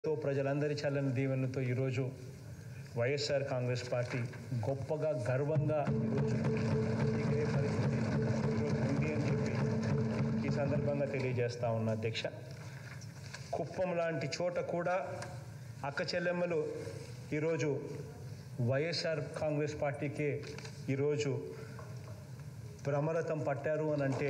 తో ప్రజలందరి చల్లని దీవెనలతో ఈరోజు వైఎస్ఆర్ కాంగ్రెస్ పార్టీ గొప్పగా గర్వంగా ఈరోజు ఎగిరే పరిస్థితి ఈరోజు ఉంది అని చెప్పి ఈ సందర్భంగా తెలియజేస్తా ఉన్న అధ్యక్ష కుప్పం లాంటి చోట కూడా అక్క చెల్లెమ్మలు ఈరోజు వైఎస్ఆర్ కాంగ్రెస్ పార్టీకే ఈరోజు భ్రమరథం పట్టారు అని అంటే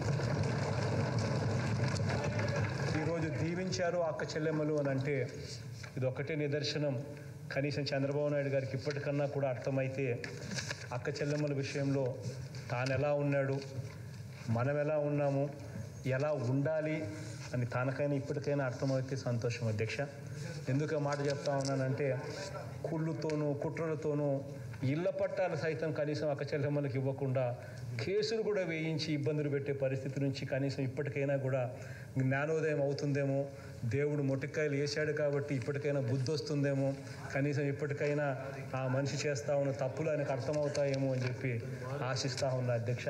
ఈరోజు దీవించారు అక్క చెల్లెమ్మలు అని అంటే ఇది ఒక్కటే నిదర్శనం కనీసం చంద్రబాబు నాయుడు గారికి ఇప్పటికన్నా కూడా అర్థమైతే అక్క చెల్లెమ్మల విషయంలో తాను ఎలా ఉన్నాడు మనం ఎలా ఉన్నాము ఎలా ఉండాలి అని తనకైనా ఇప్పటికైనా అర్థమైతే సంతోషం అధ్యక్ష ఎందుకు ఆ మాట చెప్తా ఉన్నానంటే కుళ్ళుతోనూ కుట్రలతోనూ ఇళ్ల పట్టాలు సైతం కనీసం అక్క చెల్లెమ్మలకు ఇవ్వకుండా కేసులు కూడా వేయించి ఇబ్బందులు పెట్టే పరిస్థితి నుంచి కనీసం ఇప్పటికైనా కూడా జ్ఞానోదయం అవుతుందేమో దేవుడు మొటికాయలు వేసాడు కాబట్టి ఇప్పటికైనా బుద్ధి వస్తుందేమో కనీసం ఇప్పటికైనా ఆ మనిషి చేస్తా ఉన్న తప్పులు ఆయనకు అర్థమవుతాయేమో అని చెప్పి ఆశిస్తా ఉన్నా అధ్యక్ష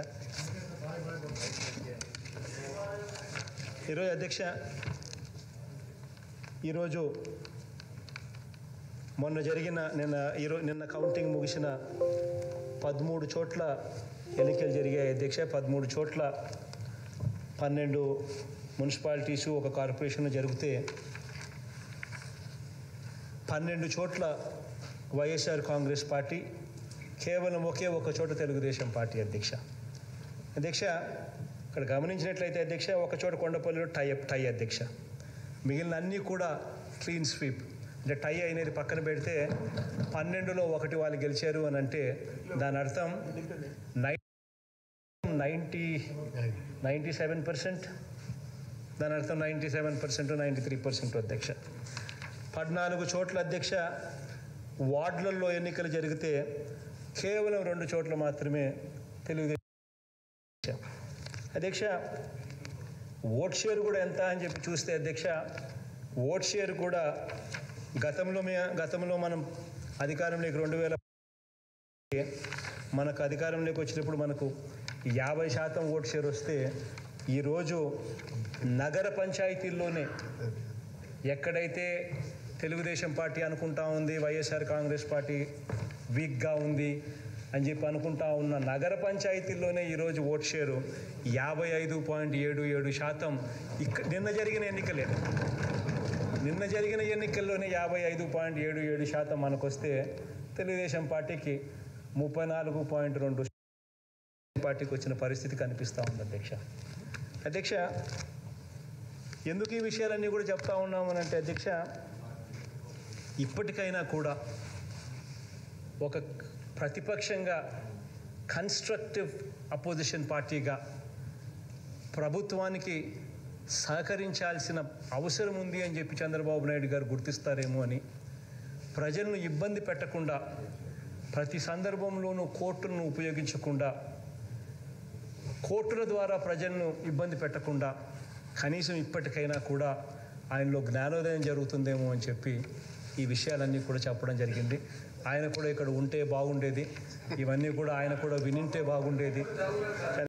ఈరోజు అధ్యక్ష ఈరోజు మొన్న జరిగిన నిన్న ఈరోజు నిన్న కౌంటింగ్ ముగిసిన పదమూడు చోట్ల ఎన్నికలు జరిగాయి అధ్యక్ష పదమూడు చోట్ల పన్నెండు మున్సిపాలిటీసు ఒక కార్పొరేషన్ జరిగితే పన్నెండు చోట్ల వైఎస్ఆర్ కాంగ్రెస్ పార్టీ కేవలం ఒకే ఒక చోట తెలుగుదేశం పార్టీ అధ్యక్ష అధ్యక్ష ఇక్కడ గమనించినట్లయితే అధ్యక్ష ఒక చోట కొండపల్లిలో టై టై అధ్యక్ష మిగిలిన అన్నీ కూడా క్లీన్ స్వీప్ అంటే టై అయినది పక్కన పెడితే పన్నెండులో ఒకటి వాళ్ళు గెలిచారు అని అంటే దాని అర్థం నై నైంటీ నైంటీ సెవెన్ పర్సెంట్ దాని అర్థం ninety seven percent ninety three percent అధ్యక్ష పద్నాలుగు చోట్ల అధ్యక్ష వార్డులలో ఎన్నికలు జరిగితే కేవలం రెండు చోట్ల మాత్రమే తెలుగుదేశం అధ్యక్ష ఓట్ షేర్ కూడా ఎంత అని చెప్పి చూస్తే అధ్యక్ష ఓట్ షేర్ కూడా గతంలో మే గతంలో మనం అధికారంలోకి రెండు వేల మనకు అధికారంలోకి వచ్చినప్పుడు మనకు యాభై శాతం ఓట్ షేర్ వస్తే ఈరోజు నగర పంచాయతీల్లోనే ఎక్కడైతే తెలుగుదేశం పార్టీ అనుకుంటా ఉంది వైఎస్ఆర్ కాంగ్రెస్ పార్టీ వీక్గా ఉంది అని చెప్పి అనుకుంటా ఉన్న నగర పంచాయతీల్లోనే ఈరోజు ఓట్ షేరు యాభై ఐదు పాయింట్ ఏడు ఏడు శాతం ఇక్క నిన్న జరిగిన ఎన్నికలే నిన్న జరిగిన ఎన్నికల్లోనే యాభై ఐదు పాయింట్ ఏడు ఏడు శాతం మనకు వస్తే తెలుగుదేశం పార్టీకి ముప్పై నాలుగు పాయింట్ రెండు పార్టీకి వచ్చిన పరిస్థితి కనిపిస్తూ ఉంది అధ్యక్ష అధ్యక్ష ఎందుకు ఈ విషయాలన్నీ కూడా చెప్తా ఉన్నామనంటే అధ్యక్ష ఇప్పటికైనా కూడా ఒక ప్రతిపక్షంగా కన్స్ట్రక్టివ్ అపోజిషన్ పార్టీగా ప్రభుత్వానికి సహకరించాల్సిన అవసరం ఉంది అని చెప్పి చంద్రబాబు నాయుడు గారు గుర్తిస్తారేమో అని ప్రజలను ఇబ్బంది పెట్టకుండా ప్రతి సందర్భంలోనూ కోర్టులను ఉపయోగించకుండా కోర్టుల ద్వారా ప్రజలను ఇబ్బంది పెట్టకుండా కనీసం ఇప్పటికైనా కూడా ఆయనలో జ్ఞానోదయం జరుగుతుందేమో అని చెప్పి ఈ విషయాలన్నీ కూడా చెప్పడం జరిగింది ఆయన కూడా ఇక్కడ ఉంటే బాగుండేది ఇవన్నీ కూడా ఆయన కూడా వినింటే బాగుండేది